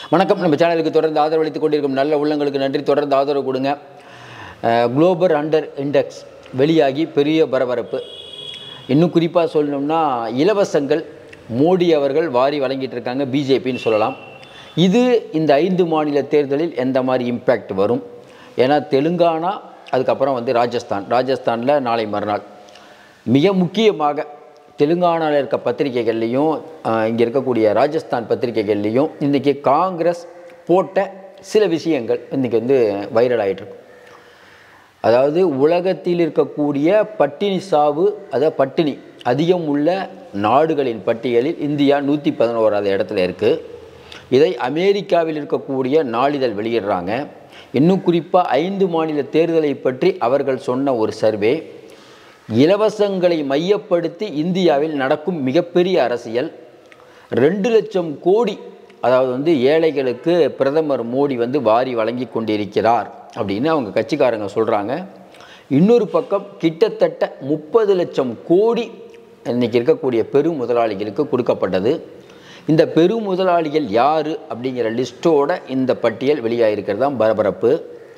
வணக்கம் நம்ம சேனலுக்கு தொடர்ந்து ஆதரவளித்துக் கொண்டிருக்கும் நல்ல உள்ளங்களுக்கு நன்றி தொடர்ந்து ஆதரவு கொடுங்க குளோபல் அண்டர் இண்டெக்ஸ் வெளியாகி பெரிய பரபரப்பு இன்னும் குறிப்பாக சொல்லணும்னா இலவசங்கள் மோடி அவர்கள் வாரி வழங்கிட்டு இருக்காங்க பிஜேபின்னு சொல்லலாம் இது இந்த ஐந்து மாநில தேர்தலில் எந்த மாதிரி இம்பேக்ட் வரும் ஏன்னா தெலுங்கானா அதுக்கப்புறம் வந்து ராஜஸ்தான் ராஜஸ்தானில் நாளை மறுநாள் மிக முக்கியமாக தெலுங்கானாவில் இருக்க பத்திரிகைகள்லையும் இங்கே இருக்கக்கூடிய ராஜஸ்தான் பத்திரிகைகள்லையும் இன்றைக்கி காங்கிரஸ் போட்ட சில விஷயங்கள் இன்றைக்கி வந்து வைரல் ஆகிட்டுருக்கு அதாவது உலகத்தில் இருக்கக்கூடிய பட்டினி சாவு அதாவது பட்டினி அதிகம் உள்ள நாடுகளின் பட்டியலில் இந்தியா நூற்றி பதினோராவது இடத்துல இருக்குது இதை அமெரிக்காவில் இருக்கக்கூடிய நாளிதழ் வெளியிடுறாங்க இன்னும் குறிப்பாக ஐந்து மாநில தேர்தலை பற்றி அவர்கள் சொன்ன ஒரு சர்வே இலவசங்களை மையப்படுத்தி இந்தியாவில் நடக்கும் மிகப்பெரிய அரசியல் ரெண்டு லட்சம் கோடி அதாவது வந்து ஏழைகளுக்கு பிரதமர் மோடி வந்து வாரி வழங்கி கொண்டிருக்கிறார் அப்படின்னு அவங்க கட்சிக்காரங்க சொல்கிறாங்க இன்னொரு பக்கம் கிட்டத்தட்ட முப்பது லட்சம் கோடி இன்றைக்கி இருக்கக்கூடிய பெரும் முதலாளிகளுக்கு கொடுக்கப்பட்டது இந்த பெரும் முதலாளிகள் யார் அப்படிங்கிற லிஸ்ட்டோட இந்த பட்டியல் வெளியாகிருக்கிறது தான் பரபரப்பு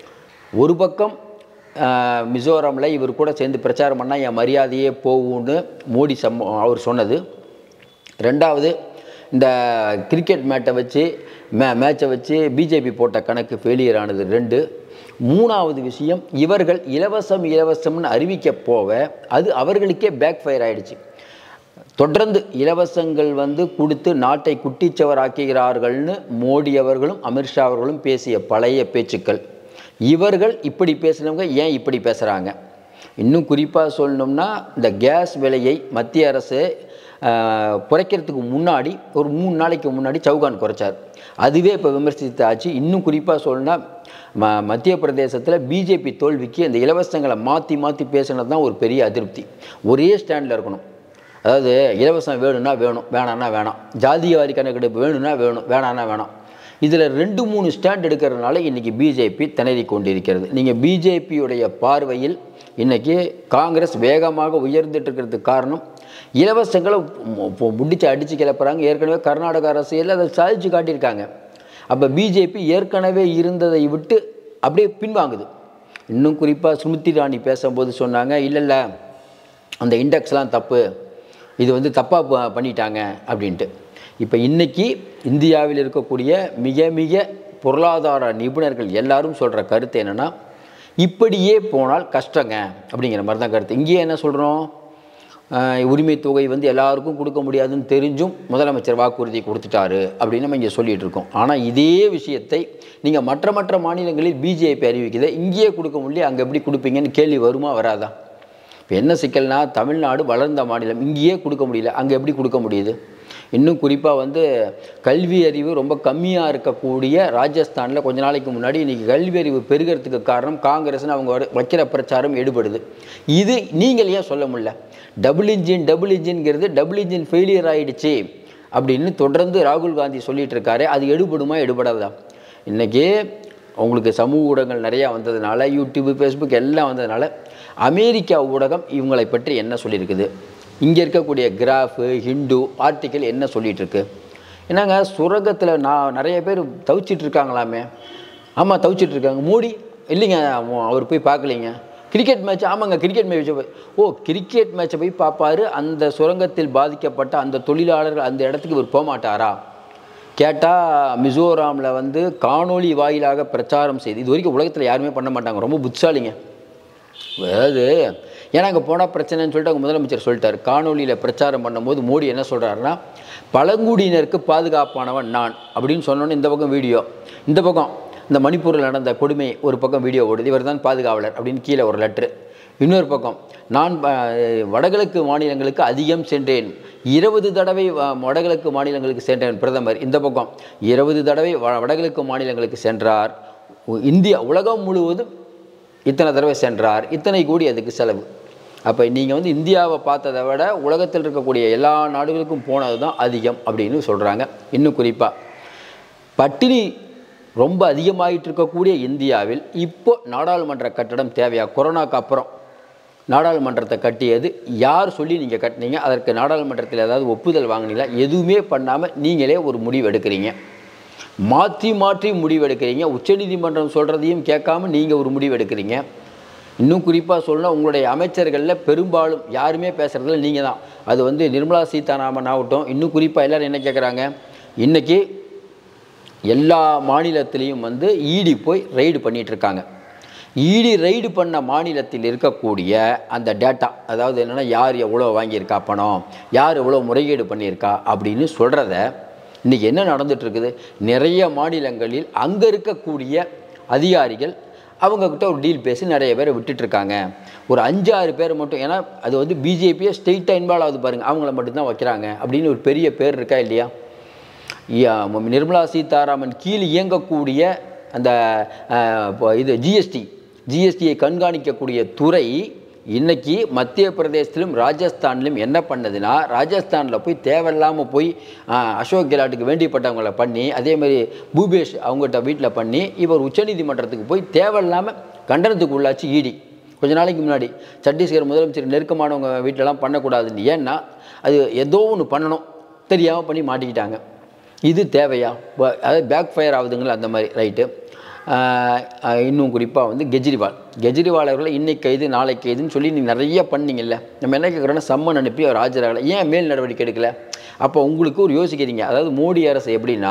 ஒரு பக்கம் ஆஹ், மிசோரமில் இவர் கூட சேர்ந்து பிரச்சாரம் பண்ணால் என் மரியாதையே போகும்னு மோடி சம் அவர் சொன்னது ரெண்டாவது இந்த கிரிக்கெட் மேட்டை வச்சு மே மேட்சை வச்சு பிஜேபி போட்ட கணக்கு ஃபெயிலியர் ஆனது ரெண்டு மூணாவது விஷயம் இவர்கள் இலவசம் இலவசம்னு அறிவிக்க போக அது அவர்களுக்கே பேக் ஃபயர் ஆயிடுச்சு தொடர்ந்து இலவசங்கள் வந்து கொடுத்து நாட்டை குட்டிச்சவராக்குகிறார்கள்னு மோடி அவர்களும் அமித்ஷா அவர்களும் பேசிய பழைய பேச்சுக்கள் இவர்கள் இப்படி பேசுனவங்க ஏன் இப்படி பேசுகிறாங்க இன்னும் குறிப்பாக சொல்லணும்னா இந்த கேஸ் விலையை மத்திய அரசு ஆஹ், குறைக்கிறதுக்கு முன்னாடி ஒரு மூணு நாளைக்கு முன்னாடி சவுகான் குறைச்சார் அதுவே இப்போ விமர்சித்தாச்சு இன்னும் குறிப்பாக சொல்லணும்னா ம மத்திய பிரதேசத்தில் பிஜேபி தோல்விக்கு இந்த இலவசங்களை மாற்றி மாற்றி பேசுனது தான் ஒரு பெரிய அதிருப்தி ஒரே ஸ்டாண்டில் இருக்கணும் அதாவது இலவசம் வேணும்னா வேணும் வேணான்னா வேணாம் ஜாதியவாரி கணக்கெடுப்பு வேணும்னா வேணும் வேணான்னா வேணாம் இதில் ரெண்டு மூணு ஸ்டாண்ட் எடுக்கிறதுனால இன்றைக்கி பிஜேபி திணறி கொண்டிருக்கிறது நீங்கள் பிஜேபியுடைய பார்வையில் இன்றைக்கி காங்கிரஸ் வேகமாக உயர்ந்துட்டு இருக்கிறதுக்கு காரணம் இலவசங்களை முடிச்சு அடித்து கிளப்புறாங்க ஏற்கனவே கர்நாடக அரசியலில் அதை சாதிச்சு காட்டியிருக்காங்க அப்போ பிஜேபி ஏற்கனவே இருந்ததை விட்டு அப்படியே பின்வாங்குது இன்னும் குறிப்பாக சுமித்தி ராணி பேசும்போது சொன்னாங்க இல்லை இல்லை அந்த இண்டெக்ஸ்லாம் தப்பு இது வந்து தப்பாக பண்ணிட்டாங்க அப்படின்ட்டு இப்போ இன்னைக்கு இந்தியாவில் இருக்கக்கூடிய மிக மிக பொருளாதார நிபுணர்கள் எல்லாரும் சொல்கிற கருத்து என்னென்னா இப்படியே போனால் கஷ்டங்க அப்படிங்கிற மாதிரி தான் கருத்து இங்கேயே என்ன சொல்கிறோம் உரிமை தொகை வந்து எல்லாருக்கும் கொடுக்க முடியாதுன்னு தெரிஞ்சும் முதலமைச்சர் வாக்குறுதி கொடுத்துட்டாரு அப்படின்னு நம்ம இங்கே சொல்லிட்டு இருக்கோம் ஆனால் இதே விஷயத்தை நீங்கள் மற்ற மற்ற மாநிலங்களில் பிஜேபி அறிவிக்குது இங்கேயே கொடுக்க முடியல அங்கே எப்படி கொடுப்பீங்கன்னு கேள்வி வருமா வராதா இப்போ என்ன சிக்கல்னா தமிழ்நாடு வளர்ந்த மாநிலம் இங்கேயே கொடுக்க முடியல அங்கே எப்படி கொடுக்க முடியுது இன்னும் குறிப்பாக வந்து கல்வி அறிவு ரொம்ப கம்மியாக இருக்கக்கூடிய ராஜஸ்தானில் கொஞ்ச நாளைக்கு முன்னாடி இன்றைக்கி கல்வி அறிவு பெருகிறதுக்கு காரணம் காங்கிரஸ்னு அவங்க வர- வைக்கிற பிரச்சாரம் எடுபடுது இது நீங்கள் ஏன் சொல்ல முடியல டபுள் இன்ஜின் டபுள் இன்ஜின்ங்கிறது டபுள் இன்ஜின் ஃபெயிலியர் ஆயிடுச்சு அப்படின்னு தொடர்ந்து ராகுல் காந்தி சொல்லிட்டு இருக்காரு அது எடுபடுமா எடுபடாதா இன்றைக்கி உங்களுக்கு சமூக ஊடகங்கள் நிறையா வந்ததுனால யூடியூப் ஃபேஸ்புக் எல்லாம் வந்ததுனால அமெரிக்கா ஊடகம் இவங்களை பற்றி என்ன சொல்லியிருக்குது இங்கே இருக்கக்கூடிய கிராஃபு ஹிந்து ஆர்டிக்கல் என்ன சொல்லிட்டு இருக்கு என்னங்க சுரங்கத்தில் நான் நிறைய பேர் தவிச்சிட்டு இருக்காங்களாமே ஆமாம் தவிச்சிட்டு இருக்காங்க மோடி இல்லைங்க அவ- அவர் போய் பார்க்கலைங்க கிரிக்கெட் மேட்ச் ஆமாங்க கிரிக்கெட் மேட்ச் போய் ஓ கிரிக்கெட் மேட்சை போய் பார்ப்பாரு அந்த சுரங்கத்தில் பாதிக்கப்பட்ட அந்த தொழிலாளர்கள் அந்த இடத்துக்கு இவர் போக மாட்டாரா கேட்டால் மிசோராமில் வந்து காணொளி வாயிலாக பிரச்சாரம் செய்து இது வரைக்கும் உலகத்தில் யாருமே பண்ண மாட்டாங்க ரொம்ப புத்திசாலிங்க அதாவது ஏன்னா அங்கே போனால் பிரச்சனைன்னு சொல்லிட்டு அவங்க முதலமைச்சர் சொல்லிட்டார் காணொலியில் பிரச்சாரம் பண்ணும்போது மோடி என்ன சொல்கிறாருன்னா பழங்குடியினருக்கு பாதுகாப்பானவன் நான் அப்படின்னு சொன்னோன்னே இந்த பக்கம் வீடியோ இந்த பக்கம் இந்த மணிப்பூரில் நடந்த கொடுமை ஒரு பக்கம் வீடியோ ஓடுது இவர் தான் பாதுகாவலர் அப்படின்னு கீழே ஒரு லெட்ரு இன்னொரு பக்கம் நான் ப- வடகிழக்கு மாநிலங்களுக்கு அதிகம் சென்றேன் இருபது தடவை வ- வடகிழக்கு மாநிலங்களுக்கு சென்றேன் பிரதமர் இந்த பக்கம் இருபது தடவை வ- வடகிழக்கு மாநிலங்களுக்கு சென்றார் உ- இந்தியா உலகம் முழுவதும் இத்தனை தடவை சென்றார் இத்தனை கோடி அதுக்கு செலவு அப்போ நீங்கள் வந்து இந்தியாவை பார்த்ததை விட உலகத்தில் இருக்கக்கூடிய எல்லா நாடுகளுக்கும் போனது தான் அதிகம் அப்படின்னு சொல்கிறாங்க இன்னும் குறிப்பாக பட்டினி ரொம்ப அதிகமாகிட்டு இருக்கக்கூடிய இந்தியாவில் இப்போ நாடாளுமன்ற கட்டடம் தேவையா கொரோனாக்கு அப்புறம் நாடாளுமன்றத்தை கட்டியது யார் சொல்லி நீங்கள் கட்டினீங்க அதற்கு நாடாளுமன்றத்தில் ஏதாவது ஒப்புதல் வாங்கினீங்களா எதுவுமே பண்ணாமல் நீங்களே ஒரு முடிவு எடுக்கிறீங்க மாற்றி மாற்றி முடிவெடுக்கிறீங்க உச்சநீதிமன்றம் சொல்கிறதையும் கேட்காம நீங்கள் ஒரு முடிவு எடுக்கிறீங்க இன்னும் குறிப்பாக சொல்லணும் உங்களுடைய அமைச்சர்களில் பெரும்பாலும் யாருமே பேசுகிறதில்ல நீங்கள் தான் அது வந்து நிர்மலா சீதாராமன் ஆகட்டும் இன்னும் குறிப்பாக எல்லோரும் என்ன கேட்குறாங்க இன்றைக்கி எல்லா மாநிலத்திலையும் வந்து ஈடி போய் ரைடு பண்ணிட்டு இருக்காங்க ஈடி ரைடு பண்ண மாநிலத்தில் இருக்கக்கூடிய அந்த டேட்டா அதாவது என்னென்னா யார் எவ்வளோ வாங்கியிருக்கா பணம் யார் எவ்வளோ முறைகேடு பண்ணியிருக்கா அப்படின்னு சொல்கிறத இன்றைக்கி என்ன நடந்துட்டு இருக்குது நிறைய மாநிலங்களில் அங்கே இருக்கக்கூடிய அதிகாரிகள் அவங்கக்கிட்ட ஒரு டீல் பேசி நிறைய பேரை விட்டுட்ருக்காங்க ஒரு அஞ்சு ஆறு பேர் மட்டும் ஏன்னா அது வந்து பிஜேபியை ஸ்ட்ரெயிட்டாக இன்வால்வ் ஆகுது பாருங்கள் அவங்கள மட்டும்தான் வைக்கிறாங்க அப்படின்னு ஒரு பெரிய பேர் இருக்கா இல்லையா யா- ம- நிர்மலா சீதாராமன் கீழ் இயங்கக்கூடிய அந்த அஹ், இப்போ இது ஜிஎஸ்டி ஜிஎஸ்டியை கண்காணிக்கக்கூடிய துறை இன்னைக்கு மத்திய பிரதேசத்திலும் ராஜஸ்தான்லையும் என்ன பண்ணதுன்னா ராஜஸ்தானில் போய் தேவையில்லாமல் போய் அஹ், அசோக் கெலாட்டுக்கு வேண்டிப்பட்டவங்களை பண்ணி அதே மாதிரி பூபேஷ் அவங்ககிட்ட வீட்டில் பண்ணி இவர் உச்சநீதிமன்றத்துக்கு போய் தேவையில்லாமல் கண்டனத்துக்கு உள்ளாச்சு ஈடி கொஞ்ச நாளைக்கு முன்னாடி சத்தீஸ்கர் முதலமைச்சர் நெருக்கமானவங்க வீட்டிலலாம் பண்ணக்கூடாதுன்னு ஏன்னா அது ஏதோ ஒன்று பண்ணணும் தெரியாமல் பண்ணி மாட்டிக்கிட்டாங்க இது தேவையா ப- அதாவது பேக் ஃபயர் ஆகுதுங்களா அந்த மாதிரி ரைட்டு இன்னும் குறிப்பாக வந்து கெஜ்ரிவால் கெஜ்ரிவால் அவர்களை இன்னைக்கு கைது நாளைக்கு கைதுன்னு சொல்லி நீங்கள் நிறைய பண்ணீங்கல்ல நம்ம என்ன கேட்குறோன்னா சம்மன் அனுப்பி அவர் ஆஜராகலை ஏன் மேல் நடவடிக்கை எடுக்கல அப்போ உங்களுக்கு ஒரு யோசிக்கிறீங்க அதாவது மோடி அரசு எப்படின்னா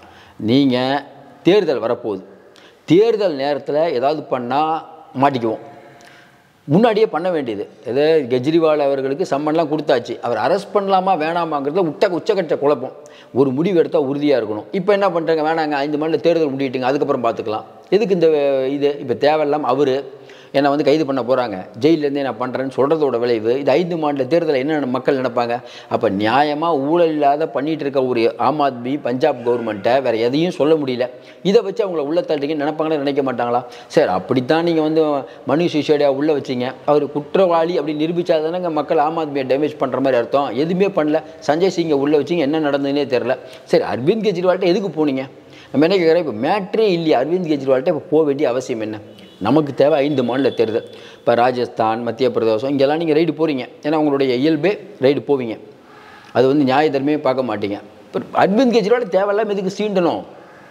நீங்கள் தேர்தல் வரப்போகுது தேர்தல் நேரத்தில் ஏதாவது பண்ணால் மாட்டிக்குவோம் முன்னாடியே பண்ண வேண்டியது எது கெஜ்ரிவால் அவர்களுக்கு சம்மன்லாம் கொடுத்தாச்சு அவர் அரெஸ்ட் பண்ணலாமா வேணாமாங்கிறதுல உச்ச உச்சக்கட்ட குழப்பம் ஒரு முடிவு எடுத்தால் உறுதியாக இருக்கணும் இப்போ என்ன பண்ணுறாங்க வேணாங்க ஐந்து மாநில தேர்தல் முடியிட்டுங்க அதுக்கப்புறம் பார்த்துக்கலாம் எதுக்கு இந்த இது இப்போ தேவையில்லாம அவர் என்னை வந்து கைது பண்ண போகிறாங்க ஜெயிலேருந்தே நான் பண்ணுறேன்னு சொல்கிறதோட விளைவு இது ஐந்து மாநில தேர்தலில் என்ன மக்கள் நினைப்பாங்க அப்போ நியாயமாக ஊழல் இல்லாத பண்ணிகிட்டு இருக்க ஒரு ஆம் ஆத்மி பஞ்சாப் கவர்மெண்ட்டை வேறு எதையும் சொல்ல முடியல இதை வச்சு அவங்கள உள்ள தள்ளிங்கன்னு நினைப்பாங்களே நினைக்க மாட்டாங்களா சரி அப்படித்தான் நீங்கள் வந்து மனு சிசோடியா உள்ளே வச்சீங்க அவர் குற்றவாளி அப்படி நிரூபிச்சா தானேங்க மக்கள் ஆம் ஆத்மியை டேமேஜ் பண்ணுற மாதிரி அர்த்தம் எதுவுமே பண்ணல சஞ்சய் சிங்கை உள்ளே வச்சிங்க என்ன நடந்ததுன்னே தெரில சரி அரவிந்த் கெஜ்ரிவால்கிட்ட எதுக்கு போனீங்க நம்ம என்ன கேட்குறோம் இப்போ மேட்ரே இல்லையா அரவிந்த் கெஜ்ரிவால்கிட்ட இப்போ போக வேண்டிய அவசியம் என்ன நமக்கு தேவை ஐந்து மாநில தேர்தல் இப்போ ராஜஸ்தான் மத்திய பிரதேசம் இங்கெல்லாம் நீங்கள் ரைடு போகிறீங்க ஏன்னா உங்களுடைய இயல்பே ரைடு போவீங்க அது வந்து நியாய தர்மையே பார்க்க மாட்டீங்க இப்போ அரவிந்த் கெஜ்ரிவால் தேவையில்லாம எதுக்கு சீண்டணும்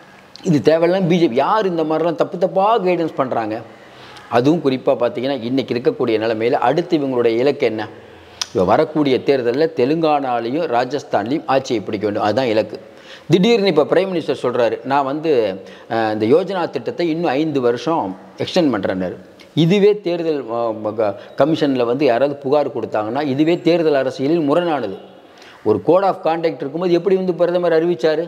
இது தேவையில்லாம பிஜேபி யார் இந்த மாதிரிலாம் தப்பு தப்பாக கைடன்ஸ் பண்ணுறாங்க அதுவும் குறிப்பாக பார்த்தீங்கன்னா இன்றைக்கி இருக்கக்கூடிய நிலைமையில் அடுத்து இவங்களுடைய இலக்கு என்ன இப்போ வரக்கூடிய தேர்தலில் தெலுங்கானாலையும் ராஜஸ்தான்லேயும் ஆட்சியை பிடிக்க வேண்டும் அதுதான் இலக்கு திடீர்னு இப்போ பிரைம் மினிஸ்டர் சொல்கிறாரு நான் வந்து அஹ், இந்த யோஜனா திட்டத்தை இன்னும் ஐந்து வருஷம் எக்ஸ்டெண்ட் பண்ணுறேன்னாரு இதுவே தேர்தல் கமிஷனில் வந்து யாராவது புகார் கொடுத்தாங்கன்னா இதுவே தேர்தல் அரசியலில் முரணானது ஒரு கோட் ஆஃப் கான்டாக்ட் இருக்கும்போது எப்படி வந்து பிரதமர் அறிவிச்சாரு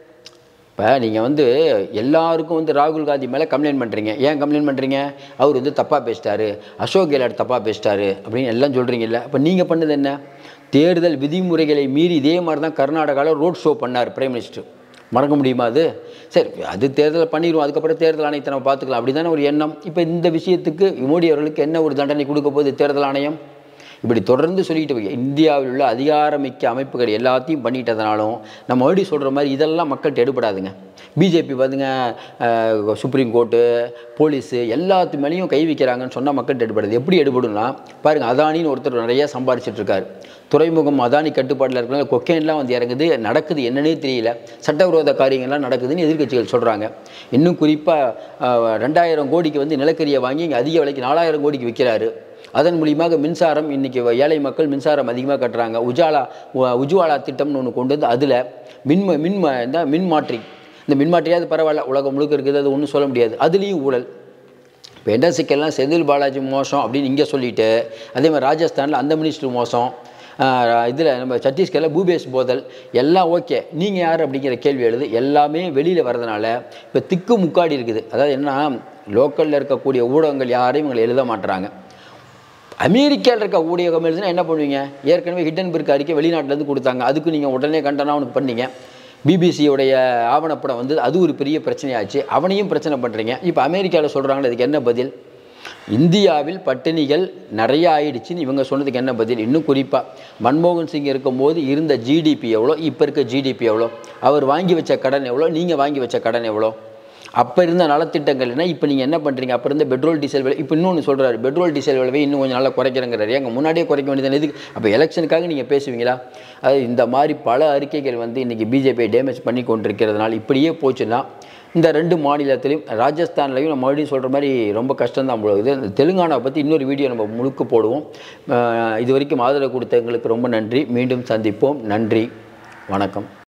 இப்போ நீங்கள் வந்து எல்லாருக்கும் வந்து ராகுல் காந்தி மேலே கம்ப்ளைண்ட் பண்ணுறீங்க ஏன் கம்ப்ளைண்ட் பண்ணுறீங்க அவர் வந்து தப்பாக பேசிட்டாரு அசோக் கெலாட் தப்பாக பேசிட்டாரு அப்படின்னு எல்லாம் சொல்கிறீங்கல்ல அப்போ நீங்கள் பண்ணது என்ன தேர்தல் விதிமுறைகளை மீறி இதே மாதிரி தான் கர்நாடகாவில் ரோட் ஷோ பண்ணார் பிரைம் மினிஸ்டர் மறக்க முடியுமா அது சரி அது தேர்தல் பண்ணிடுவோம் அதுக்கப்புறம் தேர்தல் ஆணையத்தை நம்ம பார்த்துக்கலாம் அப்படி தானே ஒரு எண்ணம் இப்போ இந்த விஷயத்துக்கு மோடி அவர்களுக்கு என்ன ஒரு தண்டனை கொடுக்க போகுது தேர்தல் ஆணையம் இப்படி தொடர்ந்து சொல்லிக்கிட்டு போய் இந்தியாவில் உள்ள அதிகாரமிக்க அமைப்புகள் எல்லாத்தையும் பண்ணிட்டதுனாலும் நம்ம மறுபடியும் சொல்கிற மாதிரி இதெல்லாம் மக்கள்கிட்ட எடுபடாதுங்க பிஜேபி வந்துங்க அஹ், சுப்ரீம் கோர்ட்டு போலீஸு எல்லாத்து மேலேயும் கை வைக்கிறாங்கன்னு சொன்னால் மக்கள்கிட்ட எடுபடாது எப்படி எடுபடும்னா பாருங்கள் அதானின்னு ஒருத்தர் நிறைய சம்பாரிச்சிட்டு இருக்காரு துறைமுகம் அதானி கட்டுப்பாட்டில் இருக்கிற கொக்கைன்லாம் வந்து இறங்குது நடக்குது என்னன்னே தெரியல சட்டவிரோத காரியங்கள்லாம் நடக்குதுன்னு எதிர்க்கட்சிகள் சொல்கிறாங்க இன்னும் குறிப்பாக ரெண்டாயிரம் கோடிக்கு வந்து நிலக்கரியை வாங்கி இங்கே அதிக விலைக்கு நாலாயிரம் கோடிக்கு விற்கிறாரு அதன் மூலியமாக மின்சாரம் இன்றைக்கி ஏழை மக்கள் மின்சாரம் அதிகமாக கட்டுறாங்க உஜாலா உ- உஜ்வாலா திட்டம்னு ஒன்று கொண்டு வந்து அதில் மின் மின் இந்த மின் மாற்றி இந்த மின் மாற்றியாவது பரவாயில்ல உலகம் முழுக்க இருக்குது அது ஒன்றும் சொல்ல முடியாது அதுலேயும் ஊழல் இப்போ என்எஸ்சிக்கெல்லாம் செந்தில் பாலாஜி மோசம் அப்படின்னு இங்கே சொல்லிட்டு அதே மாதிரி ராஜஸ்தானில் அந்த மினிஸ்டர் மோசம் இதில் நம்ம சத்தீஸ்கரில் பூபேஷ் போதல் எல்லாம் ஓகே நீங்கள் யார் அப்படிங்கிற கேள்வி எழுது எல்லாமே வெளியில் வரதுனால இப்போ திக்கு முக்காடி இருக்குது அதாவது என்ன லோக்கலில் இருக்கக்கூடிய ஊடகங்கள் யாரையும் இவங்களை எழுத மாட்டுறாங்க அமெரிக்காவில் இருக்க ஊடகம் எழுதுனா என்ன பண்ணுவீங்க ஏற்கனவே ஹிட்டன்பர்க் அறிக்கை வெளிநாட்டிலேருந்து கொடுத்தாங்க அதுக்கு நீங்கள் உடனே கண்டனம் அவனுக்கு பண்ணீங்க பிபிசியோடைய ஆவணப்படம் வந்து அது ஒரு பெரிய பிரச்சனையாச்சு அவனையும் பிரச்சனை பண்ணுறீங்க இப்போ அமெரிக்காவில் சொல்கிறாங்களே இதுக்கு என்ன பதில் இந்தியாவில் பட்டினிகள் நிறைய ஆயிடுச்சுன்னு இவங்க சொன்னதுக்கு என்ன பதில் இன்னும் குறிப்பாக மன்மோகன் சிங் இருக்கும்போது இருந்த ஜிடிபி எவ்வளோ இப்போ இருக்க ஜிடிபி எவ்வளோ அவர் வாங்கி வச்ச கடன் எவ்வளோ நீங்கள் வாங்கி வச்ச கடன் எவ்வளோ அப்போ இருந்த நலத்திட்டங்கள்னா இப்போ நீங்கள் என்ன பண்ணுறீங்க அப்போ இருந்த பெட்ரோல் டீசல் விலை இப்போ இன்னொன்று சொல்கிறாரு பெட்ரோல் டீசல் விலையை இன்னும் கொஞ்சம் நாளாக குறைக்கிறேங்கிறாரு எங்க முன்னாடியே குறைக்க வேண்டியது எதுக்கு அப்போ எலெக்ஷனுக்காக நீங்கள் பேசுவீங்களா அது இந்த மாதிரி பல அறிக்கைகள் வந்து இன்றைக்கி பிஜேபியை டேமேஜ் பண்ணி கொண்டிருக்கிறதுனால இப்படியே போச்சுன்னா இந்த ரெண்டு மாநிலத்திலையும் ராஜஸ்தான்லையும் நம்ம மறுபடியும் சொல்கிற மாதிரி ரொம்ப கஷ்டம்தான் போகுது இந்த தெலுங்கானா பற்றி இன்னொரு வீடியோ நம்ம முழுக்க போடுவோம் அஹ் இது வரைக்கும் ஆதரவு கொடுத்தவங்களுக்கு ரொம்ப நன்றி மீண்டும் சந்திப்போம் நன்றி வணக்கம்